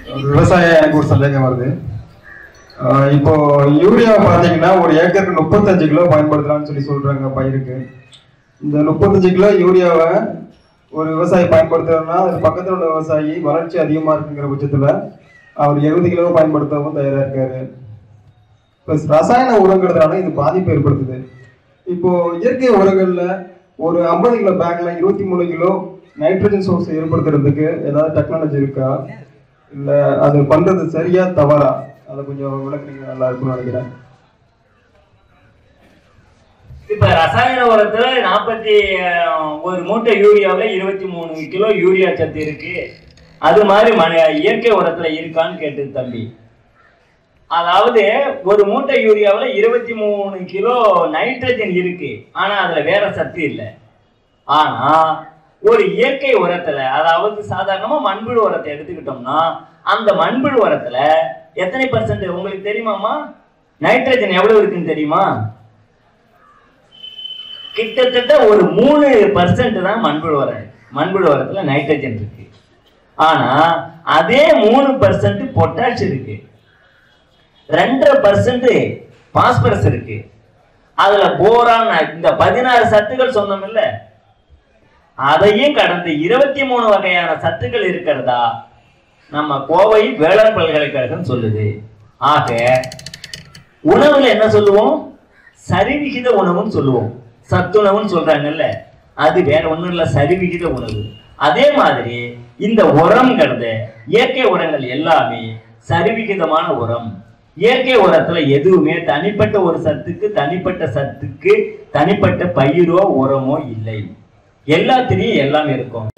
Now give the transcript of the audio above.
விவசாயம் எனக்கு ஒரு சந்தேகம் வருது ஆஹ் இப்போ யூரியா பார்த்தீங்கன்னா ஒரு ஏக்கருக்கு முப்பத்தஞ்சு கிலோ பயன்படுத்தலாம்னு சொல்லி சொல்றாங்க பயிருக்கு இந்த முப்பத்தஞ்சு கிலோ யூரியாவை ஒரு விவசாயி பயன்படுத்துறதுனா அது பக்கத்துல உள்ள விவசாயி வறட்சி அதிகமா இருக்குங்கிற பட்சத்துல அவர் எழுபது கிலோ பயன்படுத்தவும் தயாரா இருக்காரு ப்ளஸ் ரசாயன உரங்கிறதுனால இது பாதிப்பு ஏற்படுத்துது இப்போ இயற்கை உரங்கள்ல ஒரு ஐம்பது கிலோ பேக்ல இருபத்தி மூணு கிலோ நைட்ரஜன் சோர்ஸ் ஏற்படுத்துறதுக்கு ஏதாவது டெக்னாலஜி இருக்கா இல்ல அது பண்றது சரியா தவறா அதை கொஞ்சம் விளக்குறீங்க நல்லா இருக்கும்னு நினைக்கிறேன் இப்ப ரசாயன உரத்துல நாற்பத்தி ஒரு மூட்டை யூரியாவில் இருபத்தி மூணு கிலோ யூரியா சத்து இருக்கு அது மாதிரி மன இயற்கை உரத்துல இருக்கான்னு கேட்டது தம்பி அதாவது ஒரு மூட்டை யூரியாவில் இருபத்தி மூணு கிலோ நைட்ரஜன் இருக்கு ஆனா அதுல வேற சத்து இல்லை ஆனா ஒரு இயற்கை உரத்துல அதாவது சாதாரணமா மண்புழு உரத்தை எடுத்துக்கிட்டோம்னா அந்த மண்புழு உரத்துல எத்தனை பர்சன்ட் உங்களுக்கு தெரியுமாமா நைட்ரஜன் எவ்வளவு இருக்குன்னு தெரியுமா கிட்டத்தட்ட ஒரு மூணு பர்சன்ட் தான் மண்புழு உரம் மண்புழு உரத்துல நைட்ரஜன் இருக்கு ஆனா அதே மூணு பர்சன்ட் பொட்டாஷ் இருக்கு ரெண்டரை பர்சன்ட் பாஸ்பரஸ் இருக்கு அதுல போரான் இந்த பதினாறு சத்துக்கள் சொன்னோம் இல்ல அதையும் கடந்து இருபத்தி மூணு வகையான சத்துக்கள் இருக்கிறதா நம்ம கோவை வேளாண் பல்கலைக்கழகம் சொல்லுது ஆக உணவுல என்ன சொல்லுவோம் சரிவிகித உணவுன்னு சொல்லுவோம் சத்துணவுன்னு சொல்றாங்கல்ல அது வேற ஒண்ணும் இல்ல சரிவிகித உணவு அதே மாதிரி இந்த உரம்ங்கிறது இயற்கை உரங்கள் எல்லாமே சரிவிகிதமான உரம் இயற்கை உரத்துல எதுவுமே தனிப்பட்ட ஒரு சத்துக்கு தனிப்பட்ட சத்துக்கு தனிப்பட்ட பயிரோ உரமோ இல்லை எல்லாத்துலயும் எல்லாம் இருக்கும்